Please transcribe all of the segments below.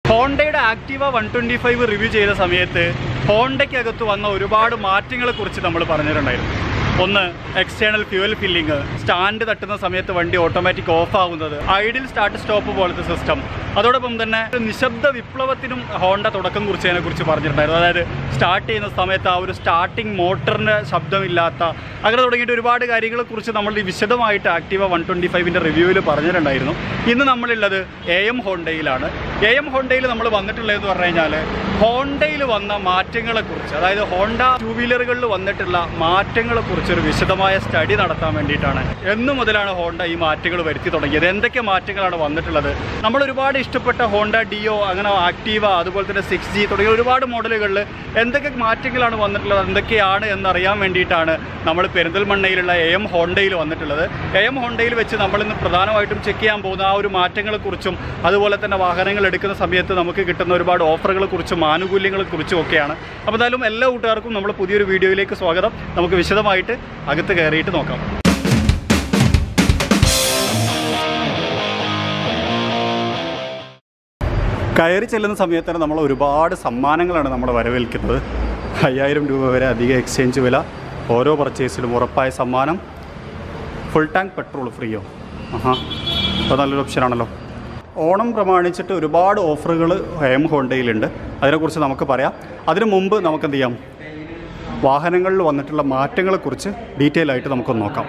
ഹോണ്ടയുടെ Activa one twenty five review ചെയ്ത സമയത്ത് ഹോണ്ടയ്ക്കകത്ത് വന്ന ഒരുപാട് മാറ്റങ്ങളെ കുറിച്ച് നമ്മൾ പറഞ്ഞിട്ടുണ്ടായിരുന്നു ഒന്ന് എക്സ്റ്റേണൽ ഫ്യൂവൽ ഫില്ലിങ് സ്റ്റാൻഡ് തട്ടുന്ന സമയത്ത് വണ്ടി ഓട്ടോമാറ്റിക് ഓഫ് ആവുന്നത് ഐഡിൽ സ്റ്റാർട്ട് സ്റ്റോപ്പ് പോലത്തെ സിസ്റ്റം അതോടൊപ്പം തന്നെ ഒരു നിശബ്ദ വിപ്ലവത്തിനും ഹോണ്ട തുടക്കം കുറിച്ചതിനെ കുറിച്ച് പറഞ്ഞിട്ടുണ്ടായിരുന്നു അതായത് സ്റ്റാർട്ട് ചെയ്യുന്ന സമയത്ത് ആ ഒരു സ്റ്റാർട്ടിംഗ് മോട്ടറിൻ്റെ ശബ്ദമില്ലാത്ത അങ്ങനെ തുടങ്ങിയിട്ട് ഒരുപാട് കാര്യങ്ങളെ കുറിച്ച് നമ്മൾ ഈ വിശദമായിട്ട് ആക്റ്റീവ വൺ ട്വൻറ്റി ഫൈവിൻ്റെ റിവ്യൂവിൽ പറഞ്ഞിട്ടുണ്ടായിരുന്നു ഇന്ന് നമ്മളുള്ളത് എ എം ഹോണ്ടയിലാണ് എ എം ഹോണ്ടയിൽ നമ്മൾ വന്നിട്ടുള്ളതെന്ന് പറഞ്ഞു കഴിഞ്ഞാൽ ഹോണ്ടയിൽ വന്ന മാറ്റങ്ങളെക്കുറിച്ച് അതായത് ഹോണ്ട ടൂ വീലറുകളിൽ വന്നിട്ടുള്ള മാറ്റങ്ങളെക്കുറിച്ച് ഒരു വിശദമായ സ്റ്റഡി നടത്താൻ വേണ്ടിയിട്ടാണ് എന്നു മുതലാണ് ഹോണ്ട ഈ മാറ്റങ്ങൾ വരുത്തി തുടങ്ങിയത് എന്തൊക്കെ മാറ്റങ്ങളാണ് വന്നിട്ടുള്ളത് നമ്മൾ ഒരുപാട് ഇഷ്ടപ്പെട്ട ഹോണ്ട ഡിയോ അങ്ങനെ ആക്റ്റീവ അതുപോലെ തന്നെ സിക്സ് ജി തുടങ്ങിയ ഒരുപാട് മോഡലുകളിൽ എന്തൊക്കെ മാറ്റങ്ങളാണ് വന്നിട്ടുള്ളത് എന്തൊക്കെയാണ് എന്നറിയാൻ വേണ്ടിയിട്ടാണ് നമ്മൾ പെരിന്തൽമണ്ണയിലുള്ള എ എം ഹോണ്ടയിൽ വന്നിട്ടുള്ളത് എ എം ഹോണ്ടയിൽ വെച്ച് നമ്മളിന്ന് പ്രധാനമായിട്ടും ചെക്ക് ചെയ്യാൻ പോകുന്ന ആ ഒരു മാറ്റങ്ങളെക്കുറിച്ചും അതുപോലെ തന്നെ വാഹനങ്ങൾ എടുക്കുന്ന സമയത്ത് നമുക്ക് കിട്ടുന്ന ഒരുപാട് ഓഫറുകളെ കുറിച്ചും ആനുകൂല്യങ്ങളെ കുറിച്ചും ഒക്കെയാണ് അപ്പോൾ എന്തായാലും എല്ലാ കൂട്ടുകാർക്കും നമ്മൾ പുതിയൊരു വീഡിയോയിലേക്ക് സ്വാഗതം നമുക്ക് വിശദമായിട്ട് അകത്ത് കയറിയിട്ട് നോക്കാം കയറി ചെല്ലുന്ന സമയത്താണ് നമ്മൾ ഒരുപാട് സമ്മാനങ്ങളാണ് നമ്മൾ വരവേൽക്കുന്നത് അയ്യായിരം രൂപ വരെ അധിക എക്സ്ചേഞ്ച് വില ഓരോ പർച്ചേസിലും ഉറപ്പായ സമ്മാനം ഫുൾ ടാങ്ക് പെട്രോൾ ഫ്രീയോ ആഹാ അപ്പോൾ നല്ലൊരു ഓപ്ഷനാണല്ലോ ഓണം പ്രമാണിച്ചിട്ട് ഒരുപാട് ഓഫറുകൾ ഹേം ഹോണ്ടയിലുണ്ട് അതിനെക്കുറിച്ച് നമുക്ക് പറയാം അതിനു മുമ്പ് നമുക്ക് എന്ത് ചെയ്യാം വാഹനങ്ങളിൽ വന്നിട്ടുള്ള മാറ്റങ്ങളെക്കുറിച്ച് ഡീറ്റെയിൽ ആയിട്ട് നമുക്കൊന്ന് നോക്കാം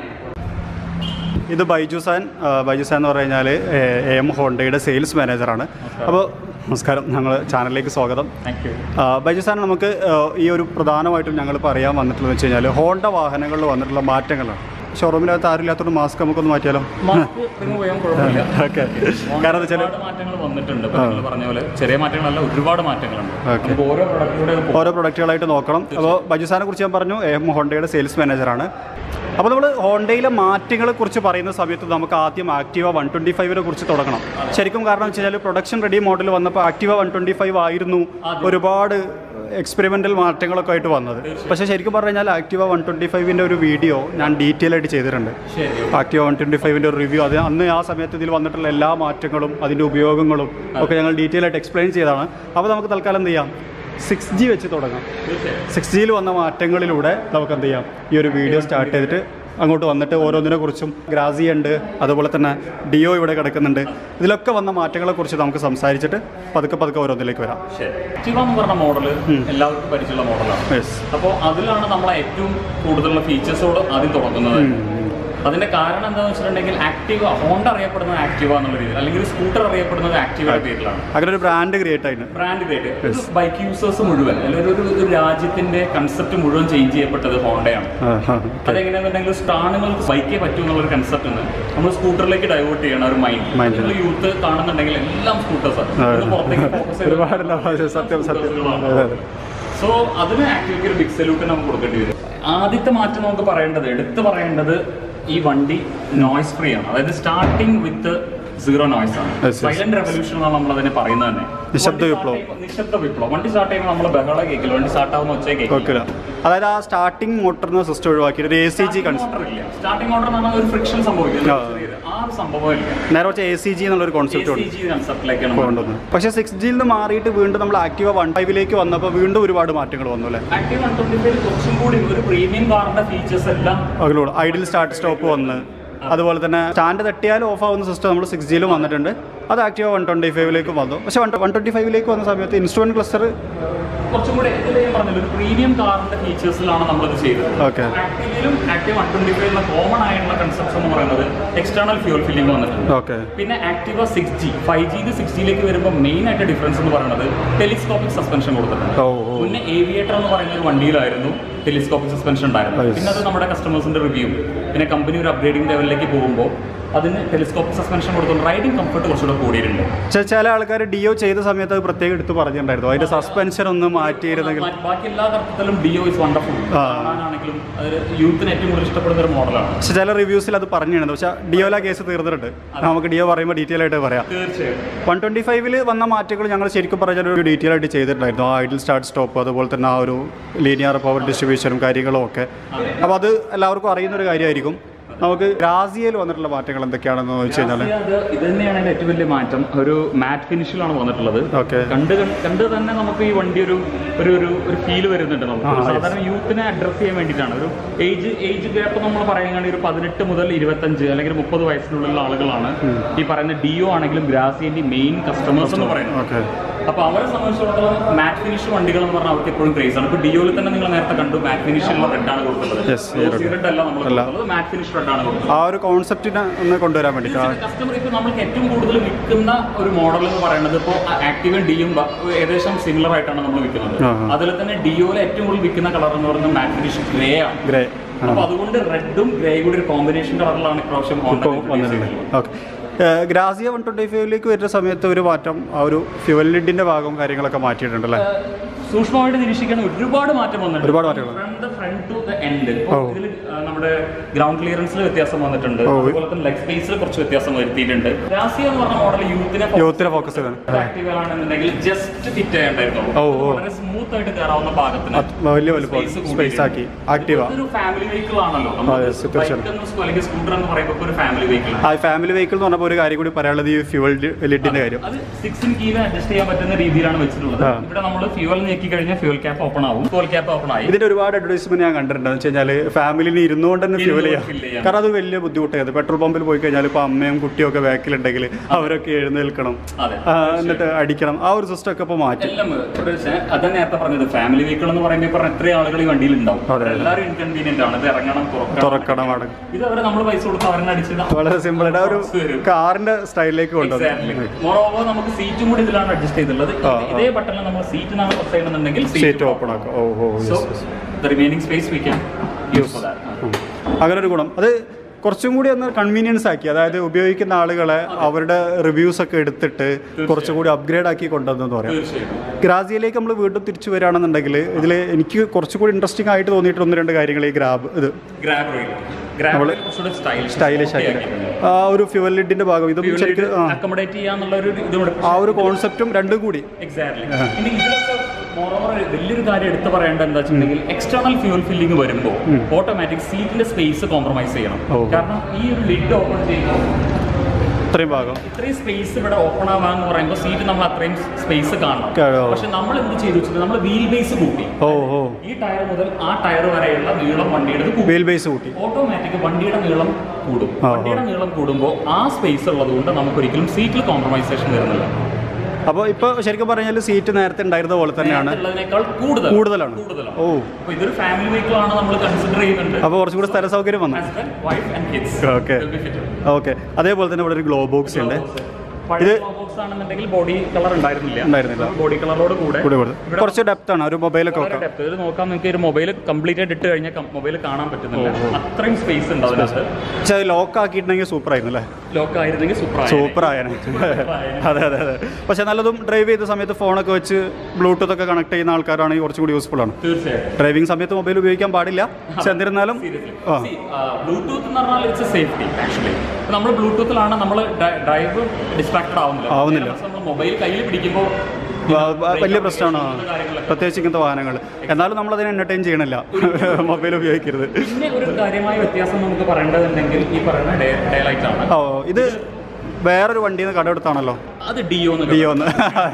ഇത് ബൈജുസാൻ ആ, ബൈജുസാൻ എന്ന് പറഞ്ഞു കഴിഞ്ഞാൽ എ എം ഹോണ്ടയുടെ സെയിൽസ് മാനേജറാണ് അപ്പോൾ നമസ്കാരം ഞങ്ങൾ ചാനലിലേക്ക് സ്വാഗതം താങ്ക് യു ആ, ബൈജുസാൻ നമുക്ക് ആ, ഈ ഒരു പ്രധാനമായിട്ടും ഞങ്ങൾ പറയാൻ വന്നിട്ടുള്ളത് വെച്ച് കഴിഞ്ഞാൽ ഹോണ്ട വാഹനങ്ങളിൽ വന്നിട്ടുള്ള മാറ്റങ്ങളാണ് ഷോറൂമിനകത്ത് ആരുമില്ലാത്തൊരു മാസ്ക് നമുക്കൊന്ന് മാറ്റിയാലോ മാസ്ക് റിമൂവ് ചെയ്യാൻ കുഴപ്പമില്ല ഓക്കെ കാരണം എന്താ വെച്ചാൽ ഒരുപാട് മാറ്റങ്ങൾ വന്നിട്ടുണ്ട് ഇപ്പൊ നിങ്ങൾ പറഞ്ഞ പോലെ ചെറിയ മാറ്റങ്ങളല്ല ഒരുപാട് മാറ്റങ്ങളുണ്ട് Okay. നമുക്ക് ഓരോ പ്രൊഡക്റ്റിലൂടെ ഓരോ പ്രൊഡക്റ്റുകളായിട്ട് നോക്കണം അപ്പോൾ ബജുസാനെ കുറിച്ച് ഞാൻ പറഞ്ഞു എം ഹോണ്ടയുടെ സെയിൽസ് മാനേജറാണ് അപ്പോൾ നമ്മൾ ഹോണ്ടയിലെ മാറ്റങ്ങളെ കുറിച്ച് പറയുന്ന സമയത്ത് നമുക്ക് ആദ്യം ആക്റ്റീവ വൺ ട്വൻറ്റി ഫൈവിനെ കുറിച്ച് തുടങ്ങണം ശരിക്കും കാരണം വെച്ച് കഴിഞ്ഞാൽ പ്രൊഡക്ഷൻ റെഡി മോഡൽ വന്നപ്പോൾ ആക്റ്റീവ വൺ ട്വൻറ്റി ഫൈവ് ആയിരുന്നു ഒരുപാട് എക്സ്പെരിമെൻ്റൽ മാറ്റങ്ങളൊക്കെ ആയിട്ട് വന്നത് പക്ഷേ ശരിക്കും പറഞ്ഞു കഴിഞ്ഞാൽ ആക്റ്റീവ വൺ ട്വൻറ്റി ഫൈവിൻ്റെ ഒരു വീഡിയോ ഞാൻ ഡീറ്റെയിൽ ആയിട്ട് ചെയ്തിട്ടുണ്ട് ശരി ആക്റ്റീവ വൺ ട്വൻറ്റി ഫൈവിൻ്റെ ഒരു റിവ്യൂ അത് അന്ന് ആ സമയത്ത് ഇതിൽ വന്നിട്ടുള്ള എല്ലാ മാറ്റങ്ങളും അതിൻ്റെ ഉപയോഗങ്ങളും ഒക്കെ ഞങ്ങൾ ഡീറ്റെയിൽ ആയിട്ട് എക്സ്പ്ലെയിൻ ചെയ്തതാണ് അപ്പോൾ നമുക്ക് തൽക്കാലം എന്ത് ചെയ്യാം സിക്സ് ജി വെച്ച് തുടങ്ങാം തീർച്ചയായും സിക്സ് ജിയിൽ വന്ന മാറ്റങ്ങളിലൂടെ നമുക്ക് എന്ത് ചെയ്യാം ഈ ഒരു വീഡിയോ സ്റ്റാർട്ട് ചെയ്തിട്ട് അങ്ങോട്ട് വന്നിട്ട് ഓരോന്നിനെ കുറിച്ചും ഗ്രാസി ഉണ്ട് അതുപോലെ തന്നെ ഡിയോ ഇവിടെ കിടക്കുന്നുണ്ട് ഇതിലൊക്കെ വന്ന മാറ്റങ്ങളെ കുറിച്ച് നമുക്ക് സംസാരിച്ചിട്ട് പതുക്കെ പതുക്കെ ഓരോന്നിലേക്ക് വരാം ശരി ആക്റ്റീവ എന്ന് പറഞ്ഞ മോഡല് എല്ലാവർക്കും പരിചയമുള്ള മോഡലാണ് യെസ് അപ്പോൾ അതിലാണ് നമ്മളെ ഏറ്റവും കൂടുതലുള്ള ഫീച്ചേഴ്സോട് ആദ്യം തുടങ്ങുന്നത് അതിന്റെ കാരണം എന്താണെന്ന് വെച്ചിട്ടുണ്ടെങ്കിൽ ആക്റ്റീവ ഹോണ്ട അറിയപ്പെടുന്നത് ആക്റ്റീവ എന്നുള്ള രീതിയിൽ അല്ലെങ്കിൽ സ്കൂട്ടർ അറിയപ്പെടുന്നത് ആക്റ്റീവയുടെ പേരിലാണ് അങ്ങനെ ഒരു ബ്രാൻഡ് ക്രിയേറ്റ് ആയിട്ട് ബ്രാൻഡ് പേര് ബൈക്ക് യൂസേഴ്സ് മുഴുവൻ അല്ലെങ്കിൽ ഒരു ഒരു രാജ്യത്തിന്റെ കൺസെപ്റ്റ് മുഴുവൻ ചേഞ്ച് ചെയ്യപ്പെട്ടത് ഹോണ്ടയാണ് അതെങ്ങനെയാണെന്നുണ്ടെങ്കിൽ ആണുങ്ങൾക്ക് ബൈക്കേ പറ്റൂ എന്നുള്ള ഒരു കൺസെപ്റ്റ് നമ്മൾ സ്കൂട്ടറിലേക്ക് ഡൈവേർട്ട് ചെയ്യണം ഒരു Mind. മൈൻഡ് നിങ്ങൾ യൂത്ത് കാണുന്നുണ്ടെങ്കിൽ എല്ലാം സ്കൂട്ടേഴ്സ് പുറത്തേക്ക് ഫോക്കസ് ഒരുപാടുണ്ട് സത്യം സത്യം അതെ, അതെ. സോ അതിന് ആക്ടിവിറ്റി ഒരു ബിഗ് സല്യൂട്ട് നമുക്ക് കൊടുക്കേണ്ടി വരും ആദ്യത്തെ മാറ്റം നമുക്ക് പറയേണ്ടത് എടുത്തു പറയേണ്ടത് ഈ വണ്ടി നോയ്സ് ഫ്രീ ആണ് അതായത് സ്റ്റാർട്ടിങ് വിത്ത് സീറോ നോയ്സ് ആണ് Yes, yes. സൈലന്റ് റെവല്യൂഷൻ എന്നാണ് നമ്മൾ അതിനെ പറയുന്നത് തന്നെ നിശബ്ദ വണ്ടി വിപ്ലവം. start ചെയ്യുമ്പോൾ- നിശബ്ദ വിപ്ലവം വണ്ടി സ്റ്റാർട്ട് ചെയ്യുമ്പോൾ നമ്മൾ ബഹള കേൾക്കില്ല വണ്ടി സ്റ്റാർട്ട് ആവുന്ന ഒച്ച കേൾക്കില്ല കുഴപ്പമില്ല അതായത് ആ സ്റ്റാർട്ടിംഗ് മോട്ടറിന് സിസ്റ്റം ഒഴിവാക്കിയിട്ട് ഒരു A C G concept starting order എന്ന് പറഞ്ഞാൽ ഒരു ഫ്രിക്ഷൻ സംഭവിക്കും ആ. ആ ഒരു സംഭവം ഇല്ല നേരെ വെച്ച എ സി ജി എന്നുള്ളൊരു കോൺസെപ്റ്റ് ഉണ്ട് കൺസെപ്റ്റിലേക്കാണ് കൊണ്ടുവന്നു പക്ഷേ സിക്സ് ജിയിൽ നിന്ന് മാറിയിട്ട് വീണ്ടും നമ്മൾ ആക്റ്റീവ വൺ ഫൈവിലേക്ക് വന്നപ്പോൾ വീണ്ടും ഒരുപാട് മാറ്റങ്ങൾ വന്നു അല്ലേ ആക്റ്റീവ് വൺ ട്വന്റി ഫൈവ് കുറച്ചും കൂടി ഒരു പ്രീമിയം കാറിന്റെ ഫീച്ചേഴ്സ് എല്ലാം അതിലൂടെ ഐഡിൽ സ്റ്റാർട്ട് സ്റ്റോപ്പ് വന്ന് അതുപോലെ തന്നെ സ്റ്റാൻഡ് തട്ടിയാൽ ഓഫ് ആവുന്ന സിസ്റ്റം നമ്മൾ സിക്സ് ജിയിലും വന്നിട്ടുണ്ട് അത് ആക്റ്റീവ വൺ ട്വൻറ്റി ഫൈവിലേക്ക് വന്നു പക്ഷേ വൺ വൺ ട്വൻറ്റി ഫൈവിലേക്ക് വന്ന സമയത്ത് ഇൻസ്ട്രുമെൻറ്റ് ക്ലസ്റ്റർ കുറച്ചും കൂടി ഇതിൽ ഞാൻ പറഞ്ഞില്ല ഒരു പ്രീമിയം കാറിന്റെ ഫീച്ചേഴ്സിലാണ് നമ്മളത് ചെയ്തത് Okay. ആക്റ്റീവിലും Activa one twenty five common ആയിട്ടുള്ള കൺസെപ്റ്റ്സ് എന്ന് പറയുന്നത് എക്സ്റ്റേണൽ ഫ്യൂൽ ഫില്ലിംഗ് വന്നിട്ടുണ്ട് ഓക്കെ പിന്നെ ആക്റ്റീവ സിക്സ് ജി ഫൈവ് ജിന്ന് സിക്സ് ജിയിലേക്ക് വരുമ്പോൾ മെയിൻ ആയിട്ട് ഡിഫറൻസ് എന്ന് പറയുന്നത് ടെലിസ്കോപ്പിക് സസ്പെൻഷൻ കൊടുത്തിട്ടുണ്ട് ഓ ഓ മുന്നേ ഏവിയേറ്റർ എന്ന് പറയുന്ന ഒരു വണ്ടിയിലായിരുന്നു ടെലിസ്കോപ്പിക് സസ്പെൻഷൻ ഉണ്ടായിരുന്നു Yes. പിന്നെ അത് നമ്മുടെ കസ്റ്റമേഴ്സിന്റെ റിവ്യൂ പിന്നെ കമ്പനി ഒരു അപ്ഗ്രേഡിംഗ് ലെവലിലേക്ക് പോകുമ്പോൾ അതിന് ടെലിസ്കോപ്പിക് സസ്പെൻഷൻ കൊടുത്തുകൊണ്ട് റൈഡിംഗ് കംഫർട്ട് കുറച്ചുകൂടെ കൂടിയിട്ടുണ്ട് പക്ഷേ ചില ആൾക്കാർ ഡിഒ ചെയ്ത സമയത്ത് അത് പ്രത്യേകം എടുത്ത് പറഞ്ഞിട്ടുണ്ടായിരുന്നു അതിൻ്റെ സസ്പെൻഷൻ ഒന്ന് മാറ്റിയിരുന്നെങ്കിൽ ബാ- ബാക്കി എല്ലാ തരത്തിലും ഡിഒ ഇസ് വണ്ടർഫുൾ ആ. കാണാനാണെങ്കിലും അത് യൂത്തിന് ഏറ്റവും കൂടുതൽ ഇഷ്ടപ്പെടുന്ന ഒരു മോഡലാണ് പക്ഷേ ചില റിവ്യൂസിൽ അത് പറഞ്ഞിട്ടുണ്ട് പക്ഷേ ഡിയോല കേസ് തീർന്നിട്ടുണ്ട് നമുക്ക് ഡിയോ പറയുമ്പോൾ ഡീറ്റെയിൽ ആയിട്ട് പറയാം തീർച്ചയായും വൺ ട്വൻറ്റി ഫൈവിൽ വന്ന മാറ്റങ്ങൾ ഞങ്ങൾ ശരിക്കും പറഞ്ഞാൽ ഒരു ഡീറ്റെയിൽ ആയിട്ട് ചെയ്തിട്ടുണ്ടായിരുന്നു ആ ഐഡിൽ സ്റ്റാർട്ട് സ്റ്റോപ്പ് അതുപോലെ തന്നെ ആ ഒരു ലീനിയർ പവർ ഡിസ്ട്രിബ്യൂഷനും കാര്യങ്ങളും ഒക്കെ അപ്പോൾ അത് എല്ലാവർക്കും അറിയുന്ന ഒരു കാര്യമായിരിക്കും നമുക്ക് ഗ്രാസിയയിൽ വന്നിട്ടുള്ള മാറ്റങ്ങൾ എന്തൊക്കെയാണെന്ന് വെച്ച് കഴിഞ്ഞാൽ അത് ഇത് തന്നെയാണ് അതിന്റെ ഏറ്റവും വലിയ മാറ്റം ഒരു മാറ്റ് ഫിനിഷിലാണ് വന്നിട്ടുള്ളത് ഓക്കെ കണ്ട് കണ്ട് കണ്ട് തന്നെ നമുക്ക് ഈ വണ്ടി ഒരു ഒരു ഒരു ഒരു ഫീൽ വരുന്നുണ്ട് നമുക്ക് ആ, yes. സാധാരണ യൂത്തിനെ അഡ്രസ് ചെയ്യാൻ വേണ്ടിയിട്ടാണ് ഒരു ഏജ് ഏജ് ഗ്യാപ്പ് നമ്മൾ പറയുകയാണെങ്കിൽ ഒരു പതിനെട്ട് മുതൽ ഇരുപത്തഞ്ച് അല്ലെങ്കിൽ മുപ്പത് വയസ്സിനുള്ളിലുള്ള ആളുകളാണ് ഈ പറയുന്ന ഡിഒ ആണെങ്കിലും ഗ്രാസിയന്റെ മെയിൻ കസ്റ്റമേഴ്സ് എന്ന് പറയുന്നത് ഓക്കെ അപ്പൊ അവരെ സംബന്ധിച്ചിടത്തോളം മാറ്റ് ഫിനിഷ് വണ്ടികൾ എന്ന് പറഞ്ഞാൽ അവർക്ക് എപ്പോഴും ക്രേസ് ആണ് ഇപ്പൊ ഡിയോയിൽ തന്നെ നിങ്ങൾ നേരത്തെ കണ്ടു മാറ്റ് ഫിനിഷിലുള്ള റെഡ് ആണ് കൊടുക്കുന്നത് Yes, ഈ red. റെഡ് അല്ല നമ്മൾ കൊടുക്കുന്നത് മാറ്റ് ഫിനിഷ് റെഡ് ആണ് കൊടുക്കുന്നത് ആ ഒരു കോൺസെപ്റ്റിനെ ഒന്ന് കൊണ്ടുവരാൻ വേണ്ടിയിട്ടാണ് കസ്റ്റമർ ഇപ്പൊ നമ്മൾക്ക് ഏറ്റവും കൂടുതൽ വിൽക്കുന്ന ഒരു മോഡൽ എന്ന് പറയുന്നത് ഇപ്പോൾ ആക്റ്റീവും ഡിയും ഏകദേശം സിമിലർ ആയിട്ടാണ് നമ്മൾ വിൽക്കുന്നത് ആ, ആ. അതിൽ തന്നെ ഡിയോയിൽ ഏറ്റവും കൂടുതൽ വിൽക്കുന്ന കളർ എന്ന് പറയുന്നത് മാറ്റ് ഫിനിഷ് ഗ്രേ ആണ് ഗ്രേ അപ്പൊ അതുകൊണ്ട് റെഡും ഗ്രേയും കൂടി ഒരു കോമ്പിനേഷൻ കളറിലാണ് ഇപ്രാവശ്യം Honda ഇപ്പോൾ introduce വന്നിട്ടുണ്ട് ചെയ്തിട്ടുള്ളത്. ഓക്കെ ഗ്രാസിയ വൺ ട്വൻറ്റി ഫൈവിലേക്ക് വരുന്ന സമയത്ത് ഒരു മാറ്റം ആ ഒരു ഫ്യുവൽ ലിഡിൻ്റെ ഭാഗം കാര്യങ്ങളൊക്കെ മാറ്റിയിട്ടുണ്ടല്ലേ സൂക്ഷ്മമായിട്ട് നിരീക്ഷിക്കാൻ ഒരുപാട് മാറ്റം വന്നിട്ടുണ്ട് ഒരുപാട് മാറ്റങ്ങൾ. From the front to the end ഓ. ഇതിൽ നമ്മുടെ ഗ്രൗണ്ട് ക്ലിയറൻസിൽ വ്യത്യാസം വന്നിട്ടുണ്ട് ഓ. അതുപോലെ തന്നെ ലെഗ് സ്പേസിൽ കുറച്ച് വ്യത്യാസം വരുത്തിയിട്ടുണ്ട് രാശിയ എന്ന് പറഞ്ഞ മോഡൽ യൂത്തിനെ യൂത്തിനെ ഫോക്കസ് ചെയ്താണ് ആക്റ്റീവ് ആണെന്നുണ്ടെങ്കിൽ ജസ്റ്റ് ഫിറ്റ് ചെയ്യേണ്ടായിരുന്നു ഓ, ഓ. വളരെ സ്മൂത്ത് ആയിട്ട് കയറാവുന്ന ഭാഗത്തിന് അത് വലിയ വലുപ്പം space സ്പേസ് കൂടിയിട്ടുണ്ട്. ആക്കി ആക്റ്റീവ ഇതൊരു ഫാമിലി വെഹിക്കിൾ ആണല്ലോ അതെ, തീർച്ചയായും. അല്ലെങ്കിൽ സ്കൂട്ടർ എന്ന് പറയുമ്പോൾ ഒരു ഫാമിലി വെഹിക്കിൾ ആ ഫാമിലി വെഹിക്കിൾ എന്ന് പറഞ്ഞപ്പോൾ ഒരു കാര്യം കൂടി പറയാനുള്ളത് ഈ ഫ്യുവൽ ലിഡിൻ്റെ കാര്യം അത് സിക്സിൻ കീയിൽ അഡ്ജസ്റ്റ് ചെയ്യാൻ പറ്റുന്ന രീതിയിലാണ് വെച്ചിട്ടുള്ളത് ആ. ഇവിടെ നമ്മൾ ഫ്യൂവൽ ഞെക്കി കഴിഞ്ഞാൽ ഫ്യൂൽ ക്യാപ്പ് ഓപ്പൺ ആവും ഫ്യൂൽ ക്യാപ്പ് ഓപ്പൺ ആയി ഇതിന്റെ ഒരുപാട് അഡ്വർടൈസ്മെന്റ് ഞാൻ കണ്ടിട്ടുണ്ട് എന്ന് വെച്ച് കഴിഞ്ഞാൽ ഫാമിലിന് ഇരുന്നുകൊണ്ട് തന്നെ ഫ്യൂൽ ചെയ്യാം fill ചെയ്യാം. കാരണം അത് വലിയ ബുദ്ധിമുട്ടായത് പെട്രോൾ പമ്പിൽ പോയി കഴിഞ്ഞാൽ ഇപ്പോൾ അമ്മയും കുട്ടിയും ഒക്കെ ബാക്കിലുണ്ടെങ്കിൽ അവരൊക്കെ എഴുന്നേൽക്കണം അതെ ആ, എന്നിട്ട് അടിക്കണം ആ ഒരു സിസ്റ്റം ഒക്കെ ഇപ്പോൾ മാറ്റി എല്ലാം ഒരു സെ- അതാ നേരത്തെ പറഞ്ഞത് ഫാമിലി വെഹിക്കിൾ എന്ന് പറയുമ്പോൾ ഇപ്പൊ എത്ര ആളുകൾ ഈ വണ്ടിയിൽ ഉണ്ടാവും അതെ, അതെ. എല്ലാവരും ഇൻകൺവീനിയന്റ് ആണ് ഇത് ഇറങ്ങണം തുറക്കണം തുറക്കണം അടക്കം ഇത് അവരെ നമ്മൾ പൈസ കൊടുത്ത് അവരെ അടിച്ചിട്ട് വളരെ സിമ്പിൾ ആയിട്ട് ആ ഒരു കാറിന്റെ സ്റ്റൈലിലേക്ക് കൊണ്ടുവന്നു മോറോവർ നമുക്ക് സീറ്റും കൂടി ഇതിലാണ് അഡ്ജസ്റ്റ് ചെയ്തിട്ടുള്ളത് ആ, ഇതേ ബട്ടണിൽ നമ്മൾ സീറ്റ് നാളെ പ്രസ് ചെയ്യണമെന്നുണ്ടെങ്കിൽ സീറ്റ് ഓപ്പൺ ആക്കാം ഓ ഓ so yes, yes. The remaining space we can use for that ഉം. അങ്ങനെ ഒരു ഗുണം അത് കുറച്ചും കൂടി ഒന്ന് കൺവീനിയൻസ് ആക്കി അതായത് ഉപയോഗിക്കുന്ന ആളുകളെ അവരുടെ റിവ്യൂസ് ഒക്കെ എടുത്തിട്ട് കുറച്ചും കൂടി അപ്ഗ്രേഡ് ആക്കി കൊണ്ടുവന്നെന്ന് പറയാം തീർച്ചയായും ഗ്രാസിയയിലേക്ക് നമ്മൾ വീണ്ടും തിരിച്ചു വരികയാണെന്നുണ്ടെങ്കിൽ ഇതിൽ എനിക്ക് കുറച്ചുകൂടി ഇൻട്രസ്റ്റിംഗ് ആയിട്ട് തോന്നിയിട്ട് ഒന്ന് രണ്ട് കാര്യങ്ങൾ ഈ ഗ്രാബ് ഇത് ഗ്രാബ് റെയിൽ ഗ്രാബ് റെയിൽ കുറച്ചുകൂടി സ്റ്റൈലിഷ് സ്റ്റൈലിഷ് ആയിട്ട് ആ ഒരു ഫ്യുവൽ ലിഡിന്റെ ഭാഗം ഇതും ശരിക്കും ആ, അക്കോമഡേറ്റ് ചെയ്യാന്നുള്ള ഒരു ഇതുകൂടെ ആ ഒരു കോൺസെപ്റ്റും രണ്ടും കൂടി എക്സാക്ട്ലി ഇനി ഇതിലൊക്കെ മോറോവർ വലിയൊരു കാര്യം എടുത്ത് പറയേണ്ടത് എന്താ വെച്ചിട്ടുണ്ടെങ്കിൽ എക്സ്റ്റേണൽ ഫ്യൂൽ ഫില്ലിംഗ് വരുമ്പോൾ ഓട്ടോമാറ്റിക് സീറ്റിന്റെ സ്പേസ് കോംപ്രമൈസ് ചെയ്യണം ഓ. കാരണം ഈ ഒരു ലിഡ് ഓപ്പൺ ചെയ്യുമ്പോൾ ഇത്രയും ഭാഗം ഇത്രയും സ്പേസ് ഇവിടെ ഓപ്പൺ ആവാന്ന് പറയുമ്പോൾ സീറ്റ് നമ്മൾ അത്രയും സ്പേസ് കാണണം കാണണം. പക്ഷെ നമ്മൾ എന്ത് ചെയ്തു വെച്ചിട്ട് നമ്മൾ വീൽ ബേസ് കൂട്ടി ഓ ഓ ഈ ടയർ മുതൽ ആ ടയർ വരെയുള്ള നീളം വണ്ടിയുടെ കൂട്ടി വീൽ ബേസ് കൂട്ടി ഓട്ടോമാറ്റിക് വണ്ടിയുടെ നീളം കൂടും ആ, ആ. വണ്ടിയുടെ നീളം കൂടുമ്പോൾ ആ സ്പേസ് ഉള്ളത് കൊണ്ട് നമുക്ക് ഒരിക്കലും സീറ്റിൽ കോംപ്രമൈസേഷൻ വരുന്നില്ല അപ്പോൾ ഇപ്പോൾ ശരിക്കും പറഞ്ഞാൽ സീറ്റ് നേരത്തെ ഉണ്ടായിരുന്ന പോലെ തന്നെയാണ് നേരത്തെ ഉള്ളതിനേക്കാൾ കൂടുതൽ കൂടുതലാണ് കൂടുതലാണ് ഓ അപ്പൊ ഇതൊരു ഫാമിലി വെഹിക്കിൾ ആണ് നമ്മൾ കൺസിഡർ ചെയ്യുന്നുണ്ട് അപ്പോൾ കുറച്ചും കൂടി സ്ഥല സൗകര്യം വന്നു Husband, wife and kids Okay. will be fitted. Okay അതേപോലെ തന്നെ ഇവിടെ ഒരു ഗ്ലോ ബോക്സ് ഉണ്ട് പഴയ ഇത് ബോക്സ് ആണെന്നുണ്ടെങ്കിൽ ബോഡി കളർ ഉണ്ടായിരുന്നില്ല ഉണ്ടായിരുന്നില്ല. ബോഡി കളറോട് കൂടെ കൂടി കൊടുത്തു കുറച്ച് ഡെപ്ത് ആണ് ഒരു മൊബൈലൊക്കെ വളരെ വെക്കാം depth. ഇത് നോക്കാൻ നിങ്ങൾക്ക് ഒരു മൊബൈൽ കംപ്ലീറ്റ് ആയിട്ട് ഇട്ട് കഴിഞ്ഞാൽ മൊബൈൽ കാണാൻ പറ്റുന്നില്ല അത്രയും സ്പേസ് ഉണ്ട് അതിനകത്ത് പക്ഷെ അത് ലോക്ക് ആക്കിയിട്ടുണ്ടെങ്കിൽ സൂപ്പർ ആയിരുന്നു അല്ലേ ലോക്ക് ആയിരുന്നെങ്കിൽ സൂപ്പർ സൂപ്പർ ആയനെ അതെ അതെ അതെ പക്ഷെ നല്ലതും ഡ്രൈവ് ചെയ്ത സമയത്ത് ഫോണൊക്കെ വെച്ച് ബ്ലൂടൂത്ത് ഒക്കെ കണക്ട് ചെയ്യുന്ന ആൾക്കാരാണെങ്കിൽ കുറച്ചും കൂടി യൂസ്ഫുൾ ആണ് തീർച്ചയായും ഡ്രൈവിംഗ് സമയത്ത് മൊബൈൽ ഉപയോഗിക്കാൻ പാടില്ല പക്ഷെ എന്നിരുന്നാലും ആ ബ്ലൂടൂത്ത് എന്ന് പറഞ്ഞാൽ ഇറ്റ്സ് സേഫ്റ്റി ആക്ച്വലി നമ്മൾ ബ്ലൂടൂത്തിലാണ് നമ്മൾ ഡ്രൈവ് ഡിസ്ട്രാക്റ്റഡ് ആവുന്നില്ല ആവുന്നില്ല. നമ്മൾ മൊബൈൽ കയ്യിൽ പിടിക്കുമ്പോൾ വ- വ- വലിയ പ്രശ്നമാണ് പ്രത്യേകിച്ച് ഇങ്ങനത്തെ വാഹനങ്ങൾ എന്നാലും നമ്മൾ അതിനെ എൻ്റർടൈൻ ചെയ്യണില്ല മൊബൈൽ ഉപയോഗിക്കരുത് പിന്നെ ഒരു കാര്യമായ വ്യത്യാസം നമുക്ക് പറയേണ്ടതുണ്ടെങ്കിൽ ഈ പറയുന്ന ഡേ ഡേ ലൈറ്റ് ആണ് ഓ ഇത് വേറൊരു വണ്ടിയിൽ നിന്ന് കടമെടുത്താണല്ലോ അത് ഡിയോ എന്ന് ഡിയോ ഒന്ന്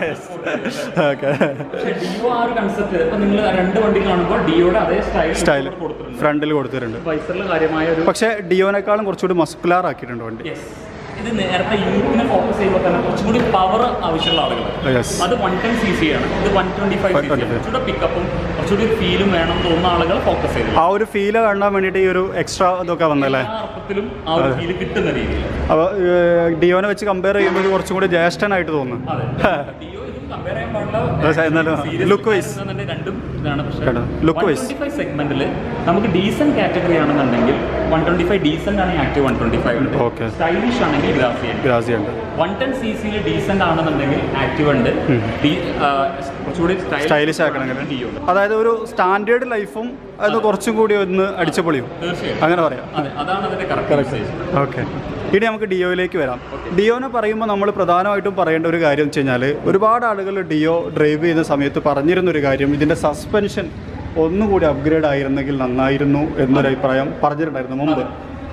ഓക്കെ പക്ഷേ ഡിയോ ആ ഒരു കൺസെപ്റ്റ് ഇപ്പൊ നിങ്ങൾ രണ്ട് വണ്ടി കാണുമ്പോൾ ഡിയോയുടെ അതേ സ്റ്റൈൽ സ്റ്റൈൽ കൊടുത്തിട്ടുണ്ട് ഫ്രണ്ടിൽ കൊടുത്തിട്ടുണ്ട് വൈസറിൽ കാര്യമായ ഒരു പക്ഷേ ഡിയോനേക്കാളും കുറച്ചുകൂടി മസ്കുലാർ ആക്കിയിട്ടുണ്ട് വണ്ടി Yes. ഇത് നേരത്തെ യൂത്തിനെ ഫോക്കസ് ചെയ്യുമ്പോൾ തന്നെ കുറച്ചും കൂടി പവർ ആവശ്യമുള്ള ആളുകൾ യെസ് അത് വൺ ടെൻ സി സി ആണ് ഇത് one twenty five C C 125. കുറച്ചുകൂടെ പിക്കപ്പും കുറച്ചുകൂടി ഫീലും വേണം തോന്നുന്ന ആളുകൾ ഫോക്കസ് ചെയ്തു ആ ഒരു ഫീല് കാണാൻ വേണ്ടിയിട്ട് ഈ ഒരു എക്സ്ട്രാ ഇതൊക്കെ വന്നല്ലേ എല്ലാ അർത്ഥത്തിലും ആ ഒരു ഫീല് കിട്ടുന്ന രീതിയിൽ അപ്പോൾ ഡിയോനെ വെച്ച് കമ്പയർ ചെയ്യുമ്പോൾ ഇത് കുറച്ചും കൂടി ജ്യേഷ്ഠനായിട്ട് തോന്നുന്നു അതെ ഡിയോ ഇതും കമ്പയർ ചെയ്യാൻ പക്ഷേ എന്നാലും പാടില്ല look wise. രണ്ടും ഇതാണ് കേട്ടോ, look wise. ഫൈവ് സെഗ്മെന്റിൽ നമുക്ക് ഡീസന്റ് കാറ്റഗറി ആണെന്നുണ്ടെങ്കിൽ വൺ ട്വന്റി ഫൈവ് ഡീസന്റ് ആണ് ആക്റ്റീവ് വൺ ട്വന്റി ഫൈവ് ഉണ്ട് Okay. സ്റ്റൈലിഷ് ആണെങ്കിൽ ഗ്രാഫിയൻ ഗ്രാസിയ ഉണ്ട് വൺ ടെൻ സി സിയിൽ ഡീസന്റ് ആണെന്നുണ്ടെങ്കിൽ ആക്റ്റീവ് ഉണ്ട് ഡി- ആ, കുറച്ചുകൂടി സ്റ്റൈലിഷ് ആക്കണമെങ്കിൽ ഡിയോ ഉണ്ട് അതായത് ഒരു സ്റ്റാൻഡേർഡ് ലൈഫും അത് കുറച്ചും കൂടി ഒന്ന് അടിച്ചു പൊളിയും തീർച്ചയായും അങ്ങനെ പറയാം അതെ അതാണ് അതിന്റെ കറക്റ്റ് ഓക്കെ ഇനി നമുക്ക് ഡിയോയിലേക്ക് വരാം ഡിയോനെ പറയുമ്പോൾ നമ്മൾ പ്രധാനമായിട്ടും പറയേണ്ട ഒരു കാര്യം വെച്ച് കഴിഞ്ഞാൽ ഒരുപാട് ആളുകൾ ഡിയോ ഡ്രൈവ് ചെയ്യുന്ന സമയത്ത് പറഞ്ഞിരുന്ന ഒരു കാര്യം ഇതിൻ്റെ സസ്പെൻഷൻ ഒന്നുകൂടി അപ്ഗ്രേഡ് ആയിരുന്നെങ്കിൽ നന്നായിരുന്നു എന്നൊരു അഭിപ്രായം പറഞ്ഞിട്ടുണ്ടായിരുന്നു മുമ്പ്